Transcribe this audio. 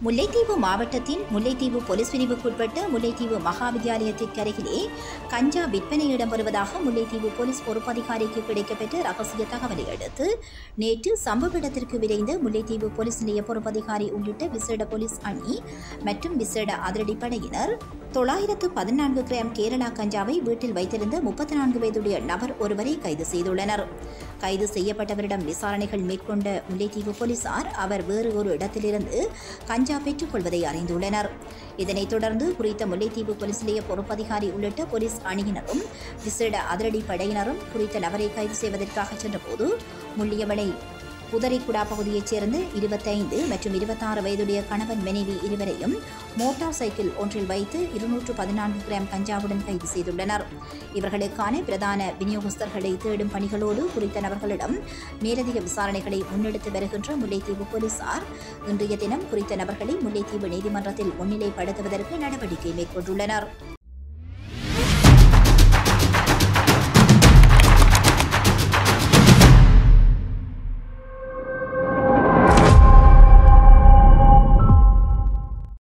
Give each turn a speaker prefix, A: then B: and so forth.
A: முல்லைத்தீவு மாவட்டத்தின் முல்லைத்தீவு போலீஸ் பிரிவுக்குட்பட்ட முல்லைத்தீவு மகா வித்தியாலயத்திற்கு அருகிலே கஞ்சா விற்பனை இடம்பெறுவதாக முல்லைத்தீவு போலீஸ் பொறுப்பதிகாரிக்கு கிடைக்கப்பெற்ற ரகசிய தகவலை அடுத்து நேற்று சம்பவ இடத்திற்கு விரைந்த முல்லைத்தீவு போலீஸ் நிலைய பொறுப்பதிகாரி உள்ளிட்ட விசேட போலீஸ் அணி மற்றும் விசேட அதிரடிப்படையினர் தொள்ளாயிரத்து பதினான்கு கிராம் கேரளா கஞ்சாவை வீட்டில் வைத்திருந்த முப்பத்தி நான்கு வயதுடைய நபர் ஒருவரை கைது செய்துள்ளனர் கைது செய்யப்பட்டவரிடம் விசாரணைகள் மேற்கொண்ட முல்லைத்தீவு போலீசார் அவர் வேறு ஒரு இடத்திலிருந்து கஞ்சா பெற்றுக் கொள்வதை அறிந்துள்ளனர் இதனைத் தொடர்ந்து குறித்த முல்லைத்தீவு போலீஸ் நிலைய பொறுப்பதிகாரி உள்ளிட்ட போலீஸ் அணியினரும் விசேட அதிரடி படையினரும் குறித்த நபரை கைது செய்வதற்காக சென்றபோது முள்ளியவளை புதரிக்குடா பகுதியைச் சேர்ந்த இருபத்தைந்து மற்றும் இருபத்தாறு வயதுடைய கணவன் மனைவி இருவரையும் மோட்டார் சைக்கிள் ஒன்றில் வைத்து இருநூற்று பதினான்கு கிராம் கஞ்சாவுடன் கைது செய்துள்ளனர் இவர்களுக்கான பிரதான விநியோகஸ்தர்களை தேடும் பணிகளோடு குறித்த நபர்களிடம் மேலதிக விசாரணைகளை முன்னெடுத்து வருகின்ற முல்லைத்தீவு போலீசார் இன்றைய தினம் குறித்த நபர்களை முல்லைத்தீவு நீதிமன்றத்தில் முன்னிலைப்படுத்துவதற்கு நடவடிக்கை மேற்கொண்டுள்ளனர்